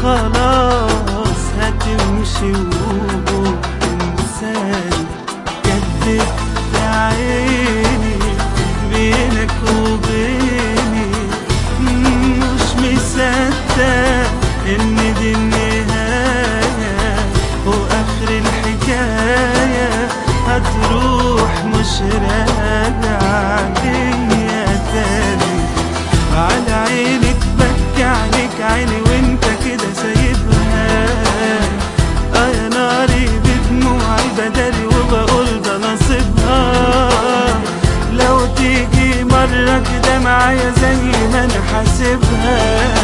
وخلاص هتمشي وتنساني جددت عيني بينك وبيني مش مصدق ان دي النهاية واخر الحكاية هتروح مش راجعة ليا تاني على عينك بكي عليك عيني وانت كده سايبها اه يا ناري بدموعي بداري وبقول ده نصيبها لو تيجي مرة كده معايا زي ما انا حاسبها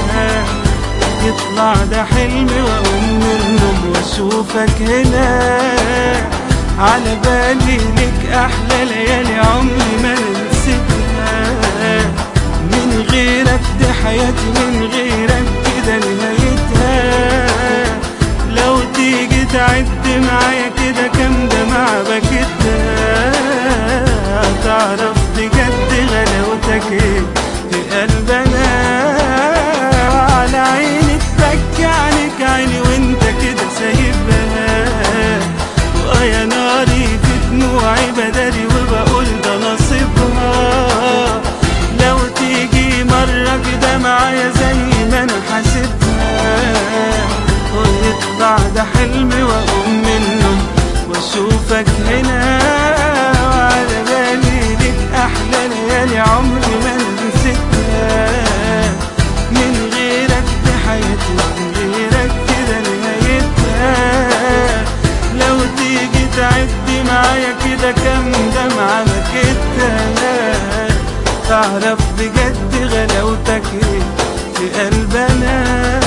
يطلع ده حلمي واقوم من النوم واشوفك هنا على بالي لك احلى ليالي عمري ما نسيتها من غيرك دي حياتي من غيرك كده نهايتها لو تيجي تعد معايا كده كام دمعة بكتها تعرف بجد غلاوتك ايه في قلبنا على عيني تبكي عليك عيني وانت كده سايبها واه يا ناري في دموعي بداري وبقول ده نصيبها لو تيجي مرة كده معايا زي ما انا حاسبها ويطلع ده حلمي واقوم منه واشوفك هنا وعلى بالي ليك احلى ليالي عمري ما نسيتها من غيرك دي حياتي من غيرك كده نهايتها لو تيجي تعدي معايا كده كام دمعة بكتها تعرف بجد غلاوتك ايه في قلبنا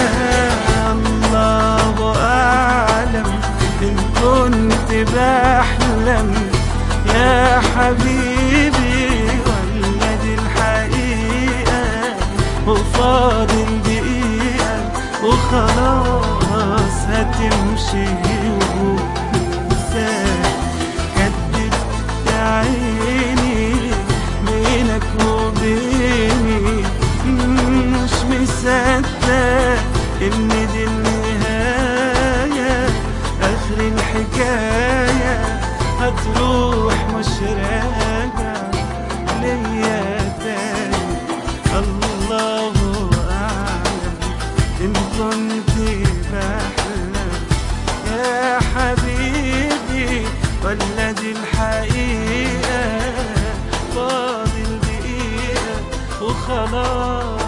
الله أعلم إن كنت بحلم يا حبيبي ولا دي الحقيقة وفاضل دقيقة وخلاص هتمشي وتنساك كدبت يا عيني بينك وبيني مش مصدق ان دي النهاية اخر الحكاية هتروح مش راجع ليا تاني الله اعلم ان كنت بحلم يا حبيبي ولا دي الحقيقة فاضل دقيقة وخلاص